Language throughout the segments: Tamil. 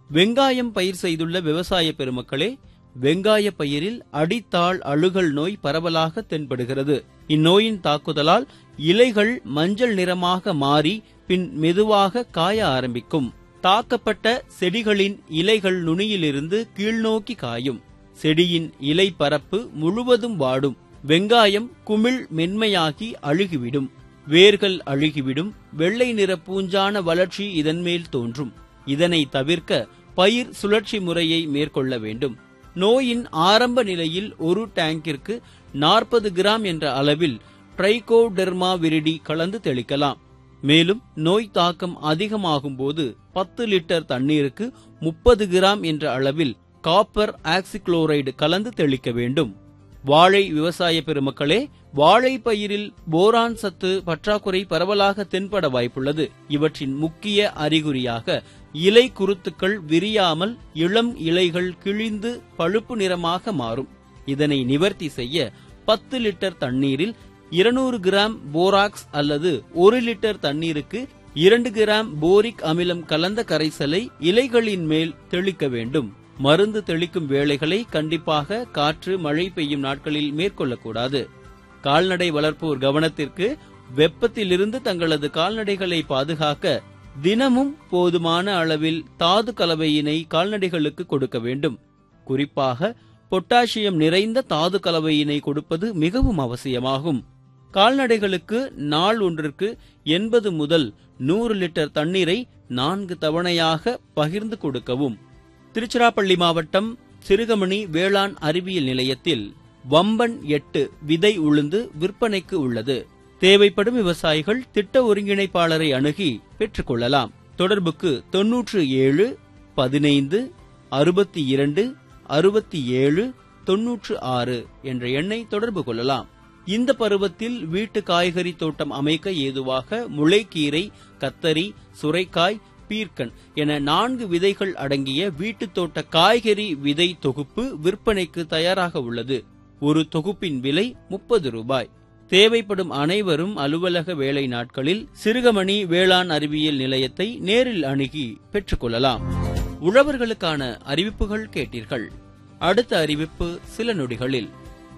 வெங்காயம் பயிர் செய்துள்ள விவசாய பெருமக்களே வெங்காய பயிரில் அடித்தாள் அழுகல் நோய் பரவலாக தென்படுகிறது இந்நோயின் தாக்குதலால் இலைகள் மஞ்சள் நிறமாக மாறி பின் மெதுவாக காய ஆரம்பிக்கும் தாக்கப்பட்ட செடிகளின் இலைகள் நுனியிலிருந்து கீழ்நோக்கி காயும் செடியின் இலை பரப்பு முழுவதும் வாடும் வெங்காயம் குமிழ் மென்மையாகி அழுகிவிடும் வேர்கள் அழுகிவிடும் வெள்ளை நிற பூஞ்சான வளர்ச்சி இதன் மேல் தோன்றும் இதனை தவிர்க்க பயிர் சுழற்சி முறையை மேற்கொள்ள வேண்டும் நோயின் ஆரம்ப நிலையில் ஒரு டேங்கிற்கு நாற்பது கிராம் என்ற அளவில் ட்ரைகோடெர்மா விரிடி கலந்து தெளிக்கலாம் மேலும் நோய் தாக்கம் அதிகமாகும் போது பத்து லிட்டர் தண்ணீருக்கு முப்பது கிராம் என்ற அளவில் காப்பர் ஆக்சிக்ளோரைடு கலந்து தெளிக்க வேண்டும் வாழை விவசாய பெருமக்களே வாழை பயிரில் போரான் சத்து பற்றாக்குறை பரவலாக தென்பட வாய்ப்புள்ளது இவற்றின் முக்கிய அறிகுறியாக இலை குருத்துக்கள் விரியாமல் இளம் இலைகள் கிழிந்து பழுப்பு நிறமாக மாறும் இதனை நிவர்த்தி செய்ய பத்து லிட்டர் தண்ணீரில் இருநூறு கிராம் போராக்ஸ் அல்லது ஒரு லிட்டர் தண்ணீருக்கு இரண்டு கிராம் போரிக் அமிலம் கலந்த கரைசலை இலைகளின் மேல் தெளிக்க வேண்டும் மருந்து தெளிக்கும் வேளைகளை கண்டிப்பாக காற்று மழை பெய்யும் நாட்களில் மேற்கொள்ளக்கூடாது கால்நடை வளர்ப்போர் கவனத்திற்கு வெப்பத்திலிருந்து தங்களது கால்நடைகளை பாதுகாக்க தினமும் போதுமான அளவில் தாது கலவையினை கால்நடைகளுக்கு கொடுக்க வேண்டும் குறிப்பாக பொட்டாசியம் நிறைந்த தாது கலவையினை கொடுப்பது மிகவும் அவசியமாகும் கால்நடைகளுக்கு நாள் ஒன்றிற்கு எண்பது முதல் நூறு லிட்டர் தண்ணீரை நான்கு தவணையாக பகிர்ந்து கொடுக்கவும் திருச்சிராப்பள்ளி மாவட்டம் சிறுகமணி வேளாண் அறிவியல் நிலையத்தில் வம்பன் எட்டு விதை உளுந்து விற்பனைக்கு உள்ளது தேவைப்படும் விவசாயிகள் திட்ட ஒருங்கிணைப்பாளரை அணுகி பெற்றுக்கொள்ளலாம் தொடர்புக்கு தொன்னூற்று ஏழு பதினைந்து அறுபத்தி இரண்டு அறுபத்தி ஏழு தொன்னூற்று ஆறு என்ற எண்ணை தொடர்பு கொள்ளலாம் இந்த பருவத்தில் வீட்டு காய்கறி தோட்டம் அமைக்க ஏதுவாக முளைக்கீரை கத்தரி சுரைக்காய் பீர்க்கன் என நான்கு விதைகள் அடங்கிய வீட்டுத் தோட்ட காய்கறி விதை தொகுப்பு விற்பனைக்கு தயாராக உள்ளது ஒரு தொகுப்பின் விலை முப்பது ரூபாய் தேவைப்படும் அனைவரும் அலுவலக வேலை நாட்களில் சிறுகமணி வேளாண் அறிவியல் நிலையத்தை நேரில் அணுகி பெற்றுக்கொள்ளலாம் உழவர்களுக்கான அறிவிப்புகள் கேட்டீர்கள் அடுத்த அறிவிப்பு சில நொடிகளில்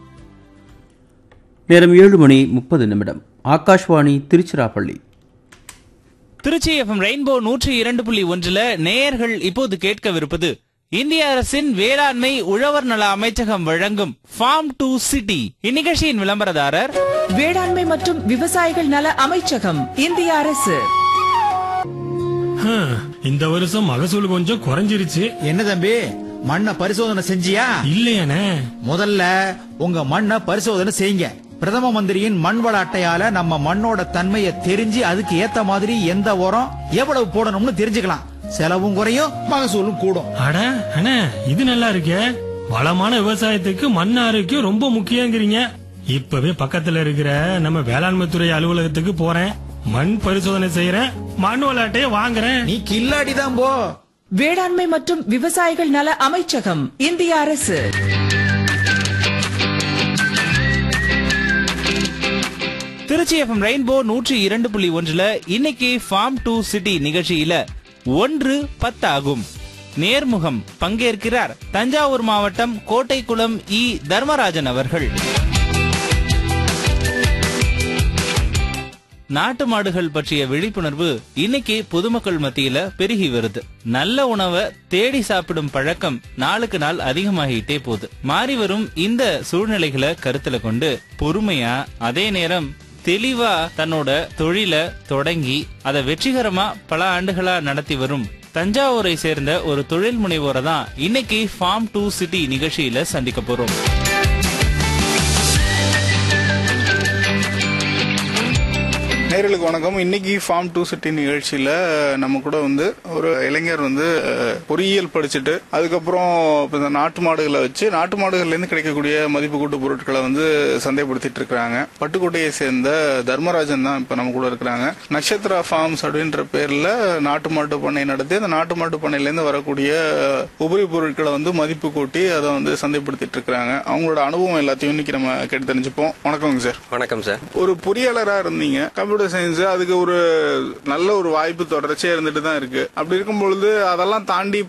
நேரம் ஏழு மணி முப்பது நிமிடம் ஆகாஷ்வாணி திருச்சிராப்பள்ளி திருச்சி எஃப்எம் ரெயின்போ நூற்றி இரண்டு புள்ளி ஒன்றுல நேயர்கள் இப்போது கேட்கவிருப்பது இந்திய அரசின் வேளாண்மை உழவர் நல அமைச்சகம் வழங்கும் ஃபார்ம் டு சிட்டி இந்நிகழ்ச்சியின் விளம்பரதாரர் வேளாண்மை மற்றும் விவசாயிகள் நல அமைச்சகம் இந்திய அரசு ஹம், இந்த வருஷம் மகசூல் கொஞ்சம் குறைஞ்சிருச்சு என்ன தம்பி மண்ணை பரிசோதனை செஞ்சியா இல்லையானே முதல்ல உங்க மண்ணை பரிசோதனை செய்யுங்க பிரதம மந்திரியின் மண் வள அட்டையால நம்ம மண்ணோட தன்மையை தெரிஞ்சு அதுக்கு ஏத்த மாதிரி எந்த உரம் எவ்வளவு போடணும்னு தெரிஞ்சுக்கலாம் செலவும் குறையும் மகசூலும் கூடும் அட அண்ணே இது நல்லா இருக்கே வளமான விவசாயத்துக்கு மண் ஆரோக்கியம் ரொம்ப முக்கியங்கிறீங்க இப்பவே பக்கத்துல இருக்கிற நம்ம வேளாண்மை துறை அலுவலகத்துக்கு போறேன் மண் பரிசோதனை செய்யறேன் மண் விளையாட்டையே வாங்குறேன் நீ கில்லாடி தான் போ வேளாண்மை மற்றும் விவசாயிகள் நல அமைச்சகம் இந்திய அரசு திருச்சி எஃப்எம் ரெயின்போ நூற்றி இரண்டு புள்ளி ஒன்றுல இன்னைக்கு ஃபார்ம் டு சிட்டி நிகழ்ச்சியில ஒன்று பத்தாகும் நேர்முகம் பங்கேற்கிறார் தஞ்சாவூர் மாவட்டம் கோட்டைக்குளம் இ தர்மராஜன் அவர்கள் நாட்டு மாடுகள் பற்றிய விழிப்புணர்வு இன்னைக்கு பொதுமக்கள் மத்தியில பெருகி வருது நல்ல உணவை தேடி சாப்பிடும் பழக்கம் நாளுக்கு நாள் அதிகமாகிட்டே போகுது மாறி வரும் இந்த சூழ்நிலைகளை கருத்துல கொண்டு பொறுமையா அதே நேரம் தெளிவா தன்னோட தொழில தொடங்கி அதை வெற்றிகரமா பல ஆண்டுகளா நடத்தி வரும் தஞ்சாவூரை சேர்ந்த ஒரு தொழில் முனைவோரை தான் இன்னைக்கு ஃபார்ம் டு சிட்டி நிகழ்ச்சியில சந்திக்க போறோம் நேர்களுக்கு வணக்கம் இன்னைக்கு ஃபார்ம் டூ சிட்டி நிகழ்ச்சியில நம்ம கூட வந்து ஒரு இளைஞர் வந்து அஹ், பொறியியல் படிச்சுட்டு அதுக்கப்புறம் இப்ப இந்த நாட்டு மாடுகளை வச்சு நாட்டு மாடுகள்ல இருந்து கிடைக்கக்கூடிய மதிப்பு கூட்டு பொருட்களை வந்து சந்தைப்படுத்திட்டு இருக்காங்க பட்டுக்கோட்டையை சேர்ந்த தர்மராஜன் தான் இப்ப நம்ம கூட இருக்கிறாங்க நட்சத்திரா ஃபார்ம்ஸ் அப்படின்ற பேர்ல நாட்டு மாட்டு பண்ணை நடத்தி அந்த நாட்டு மாட்டு பண்ணையில இருந்து வரக்கூடிய உபரி பொருட்களை வந்து மதிப்பு கூட்டி அதை வந்து சந்தைப்படுத்திட்டு இருக்காங்க அவங்களோட அனுபவம் எல்லாத்தையும் இன்னைக்கு நம்ம கேட்டு தெரிஞ்சுப்போம் வணக்கங்க சார் வணக்கம் சார் ஒரு பொறியாளரா இருந்தீங்க கம்ப்யூட்டர் சயின்ஸ் அதுக்கு ஒரு நல்ல ஒரு வாய்ப்பு தொடர்ச்சியா இருந்துட்டு தான் இருக்கு அப்படி இருக்கும் பொழுது அதெல்லாம் தாண்டி